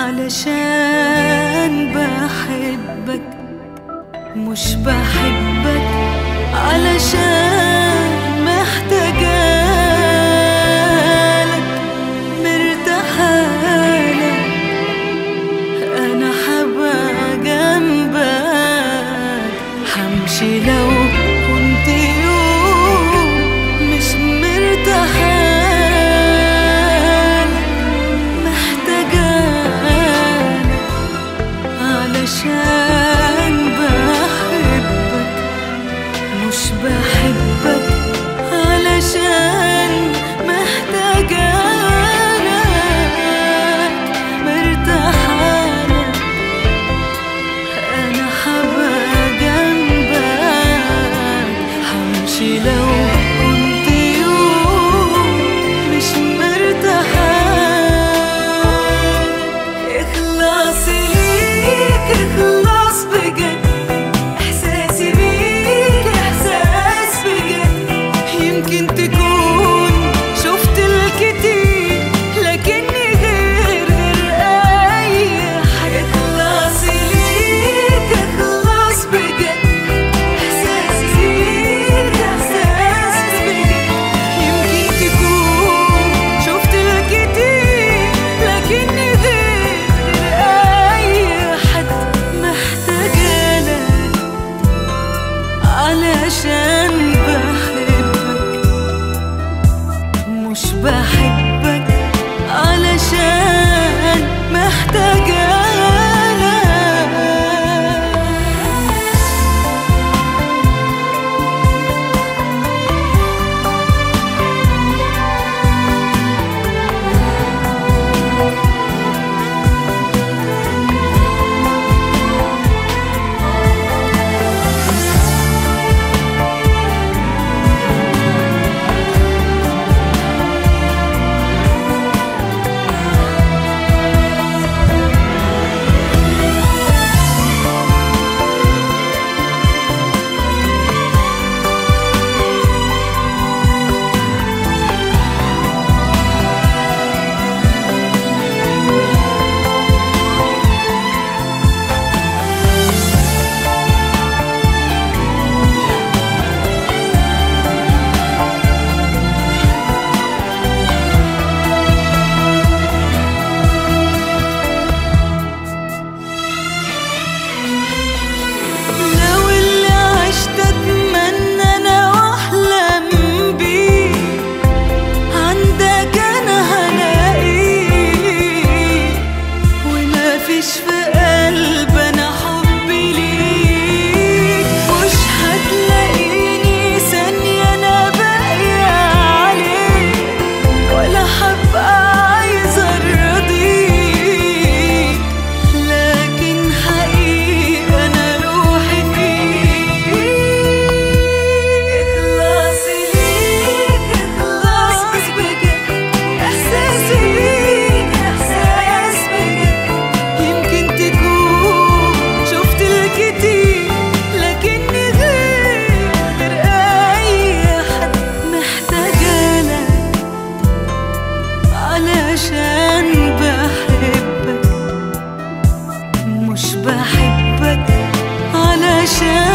علشان بحبك مش بحبك علشان محتاجالك مرتاحالك انا حابة جنبك همشي لو كنت يوم مش مرتاحالك محتاجالك علشان بحبك مش بحبك علشان محتاجالك مرتاحالك انا حابة جنبك همشي لو كنت يوم مش مرتاحالك اخلاصي ليك اخلاص بجد احساسي بيك احساس بجد يمكن تكون شفت الكتير لكني غير غير اي حاجه اخلاصي ليك اخلاص بجد احساسي بيك احساس بجد يمكن تكون شفت الكتير لكني غير غير اي حد محتاجالك علشان بحبك مش بحبك علشان محتاجالك لو اللي عشت اتمنى انا واحلم بيه عندك انا هلاقيه وما فيش في قلب انا حبي ليك مش هتلاقيني ثانية انا باقية عليك ولا هبقى عايزة ارضيك لكن حقيقة انا روحي فيك اخلاصي ليك اخلاص بجد احساسي بيك احساس بجد يمكن تكون شفت الكتير لكني غير غير اي حد محتاجالك علشان بحبك مش بحبك علشان